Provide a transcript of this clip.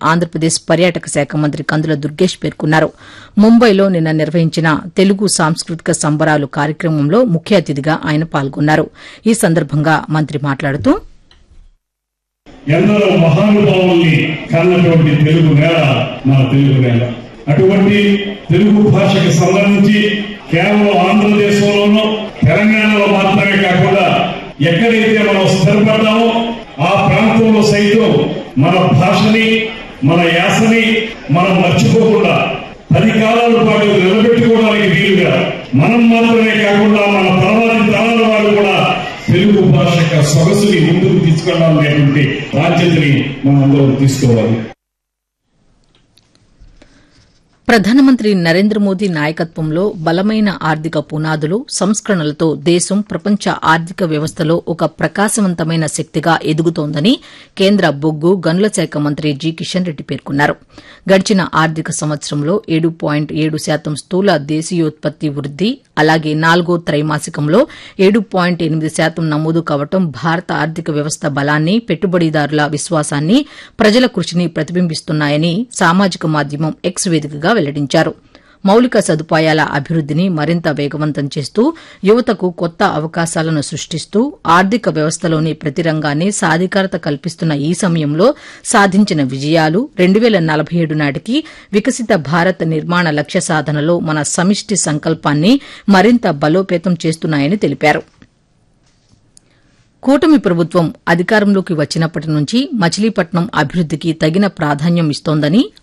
ఆంధ్రప్రదేశ్ పర్యాటక శాఖ మంత్రి కందుల దుర్గేష్ పేర్కొన్నారు ముంబైలో నిన్న నిర్వహించిన తెలుగు సాంస్కృతిక సంబరాలు కార్యక్రమంలో ముఖ్య అతిథిగా ఆయన పాల్గొన్నారు ఈ సందర్భంగా మంత్రి మాట్లాడుతూ ఎందరో మహానుభావుల్ని కన్నటువంటి తెలుగు నేల మన తెలుగు నేల అటువంటి తెలుగు భాషకి సంబంధించి కేవలం ఆంధ్రదేశంలోనూ తెలంగాణలో మాత్రమే కాకుండా ఎక్కడైతే మనం స్థిరపడ్డామో ఆ ప్రాంతంలో సైతం మన భాషని మన యాసని మనం మర్చిపోకుండా పది కాలాల పాటు నిలబెట్టుకోవడానికి వీలుగా మనం మాత్రమే కాకుండా మన తర్వాతి తరాల వాళ్ళు కూడా తెలుగు భాష యొక్క సొగసుని ముందుకు తీసుకెళ్లాలనేటువంటి బాధ్యతని మనం అందరం తీసుకోవాలి ప్రధానమంత్రి నరేంద్ర మోదీ నాయకత్వంలో బలమైన ఆర్థిక పునాదులు సంస్కరణలతో దేశం ప్రపంచ ఆర్థిక వ్యవస్థలో ఒక ప్రకాశవంతమైన శక్తిగా ఎదుగుతోందని కేంద్ర బొగ్గు గనుల శాఖ మంత్రి జి కిషన్ రెడ్డి పేర్కొన్నారు గడిచిన ఆర్థిక సంవత్సరంలో ఏడు పాయింట్ ఏడు శాతం స్థూల దేశీయోత్పత్తి వృద్ది అలాగే నాలుగో త్రైమాసికంలో ఏడు పాయింట్ ఎనిమిది శాతం నమోదు కావడం భారత ఆర్థిక వ్యవస్థ బలాన్ని పెట్టుబడిదారుల విశ్వాసాన్ని ప్రజల కృషిని ప్రతిబింబిస్తున్నాయని సామాజిక మాధ్యమం ఎక్స్ వేదికగా వెల్లడించారు మౌలిక సదుపాయాల అభివృద్దిని మరింత వేగవంతం చేస్తూ యువతకు కొత్త అవకాశాలను సృష్టిస్తూ ఆర్థిక వ్యవస్థలోని ప్రతి రంగాన్ని సాధికారత కల్పిస్తున్న ఈ సమయంలో సాధించిన విజయాలు రెండు వేల నలభై ఏడు నాటికి వికసిత భారత్ నిర్మాణ లక్ష్య సాధనలో మన సమిష్టి సంకల్పాన్ని మరింత బలోపేతం చేస్తున్నాయని తెలిపారు కూటమి ప్రభుత్వం అధికారంలోకి వచ్చినప్పటి నుంచి మచిలీపట్నం అభివృద్దికి తగిన ప్రాధాన్యం ఇస్తోందని